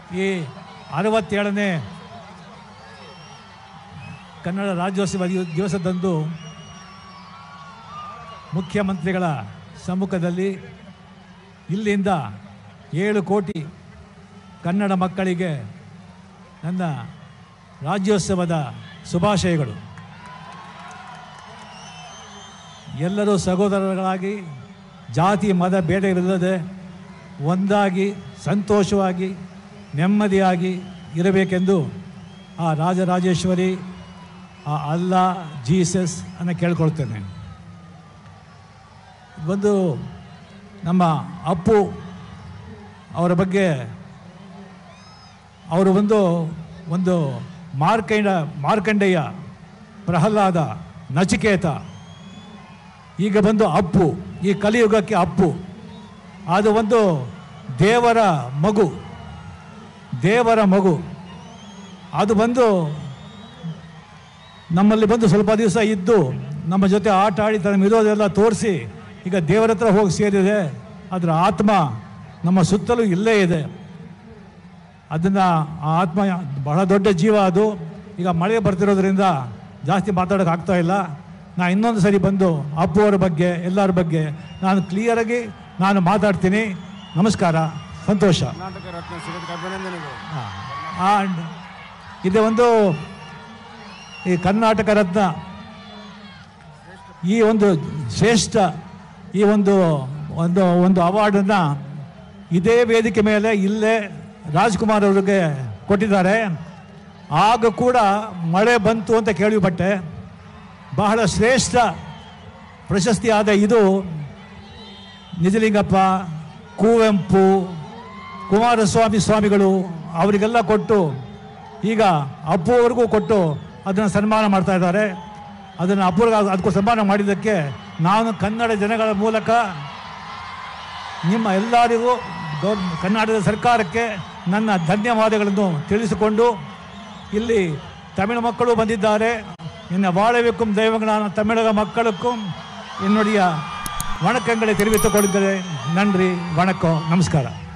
ಈ ಅರವತ್ತೇಳನೇ ಕನ್ನಡ ರಾಜ್ಯೋತ್ಸವ ದಿವ- ದಿವಸದಂದು ಮುಖ್ಯಮಂತ್ರಿಗಳ ಸಮ್ಮುಖದಲ್ಲಿ ಇಲ್ಲಿಂದ ಏಳು ಕೋಟಿ ಕನ್ನಡ ಮಕ್ಕಳಿಗೆ ನನ್ನ ರಾಜ್ಯೋತ್ಸವದ ಶುಭಾಶಯಗಳು ಎಲ್ಲರೂ ಸಹೋದರர்களಾಗಿ ಜಾತಿ ಮತ ಭೇದವಿಲ್ಲದೆ ಒಂದಾಗಿ ಸಂತೋಷವಾಗಿ ನೆಮ್ಮದಿಯಾಗಿ ಇರಬೇಕೆಂದು ಆ ರಾಜರಾಜೇಶ್ವರಿ ಆ ಅಲ್ಲಾ ಜೀಸಸ್ ಅನ್ನು ಕೇಳ್ಕೊಳ್ತೇನೆ ಒಂದು ನಮ್ಮ ಅಪ್ಪು ಅವರ ಬಗ್ಗೆ ಅವರು ಒಂದು ಒಂದು ಮಾರ್ಕಂಡ ಮಾರ್ಕಂಡೇಯ ಪ್ರಹ್ಲಾದ ನಚಿಕೇತ ಈಗ ಬಂದು ಅಪ್ಪು ಈ ಕಲಿಯುಗಕ್ಕೆ ಅಪ್ಪು ಅದು ಒಂದು ದೇವರ ಮಗು ದೇವರ ಮಗು ಅದು ಬಂದು ನಮ್ಮಲ್ಲಿ ಬಂದು ಸ್ವಲ್ಪ ದಿವಸ ಇದ್ದು ನಮ್ಮ ಜೊತೆ ಆಟ ಆಡಿ ತನ್ನ ಇರೋದೆಲ್ಲ ತೋರಿಸಿ ಈಗ ದೇವರ ಹತ್ರ ಹೋಗಿ ಸೇರಿದೆ ಅದರ ಆತ್ಮ ನಮ್ಮ ಸುತ್ತಲೂ ಇಲ್ಲೇ ಇದೆ ಅದನ್ನು ಆ ಆತ್ಮ ಬಹಳ ದೊಡ್ಡ ಜೀವ ಅದು ಈಗ ಮಳೆ ಬರ್ತಿರೋದ್ರಿಂದ ಜಾಸ್ತಿ ಮಾತಾಡೋಕೆ ಆಗ್ತಾ ಇಲ್ಲ ನಾ ಇನ್ನೊಂದು ಸರಿ ಬಂದು ಅಪ್ಪು ಅವರ ಬಗ್ಗೆ ಎಲ್ಲರ ಬಗ್ಗೆ ನಾನು ಕ್ಲಿಯರಾಗಿ ನಾನು ಮಾತಾಡ್ತೀನಿ ನಮಸ್ಕಾರ ಸಂತೋಷ ಕರ್ನಾಟಕ ರತ್ನ ಸಿಗೋದಕ್ಕೆ ಅಭಿನಂದನೆಗಳು ಆ್ಯಂಡ್ ಇದು ಒಂದು ಈ ಕರ್ನಾಟಕ ರತ್ನ ಈ ಒಂದು ಶ್ರೇಷ್ಠ ಈ ಒಂದು ಒಂದು ಒಂದು ಅವಾರ್ಡನ್ನು ಇದೇ ವೇದಿಕೆ ಮೇಲೆ ಇಲ್ಲೇ ರಾಜ್ಕುಮಾರ್ ಅವರಿಗೆ ಕೊಟ್ಟಿದ್ದಾರೆ ಆಗ ಕೂಡ ಮಳೆ ಬಂತು ಅಂತ ಕೇಳಿಪಟ್ಟೆ ಬಹಳ ಶ್ರೇಷ್ಠ ಪ್ರಶಸ್ತಿಯಾದ ಇದು ನಿಜಲಿಂಗಪ್ಪ ಕುವೆಂಪು ಕುಮಾರಸ್ವಾಮಿ ಸ್ವಾಮಿಗಳು ಅವರಿಗೆಲ್ಲ ಕೊಟ್ಟು ಈಗ ಅಪ್ಪು ಅವ್ರಿಗೂ ಕೊಟ್ಟು ಅದನ್ನು ಸನ್ಮಾನ ಮಾಡ್ತಾ ಇದ್ದಾರೆ ಅದನ್ನು ಅಪ್ಪುರ್ಗೆ ಅದಕ್ಕೂ ಸನ್ಮಾನ ಮಾಡಿದ್ದಕ್ಕೆ ನಾನು ಕನ್ನಡ ಜನಗಳ ಮೂಲಕ ನಿಮ್ಮ ಎಲ್ಲರಿಗೂ ಗೌರ್ ಕರ್ನಾಟಕದ ಸರ್ಕಾರಕ್ಕೆ ನನ್ನ ಧನ್ಯವಾದಗಳನ್ನು ತಿಳಿಸಿಕೊಂಡು ಇಲ್ಲಿ ತಮಿಳು ಮಕ್ಕಳು ಬಂದಿದ್ದಾರೆ ಇನ್ನು வாழவிக்கும் தெய்வங்களான தமிழக மக்களுக்கும் என்னுடைய வணக்கங்களை தெரிவித்துக் கொள்கிறேன் நன்றி வணக்கம் நமஸ்காரம்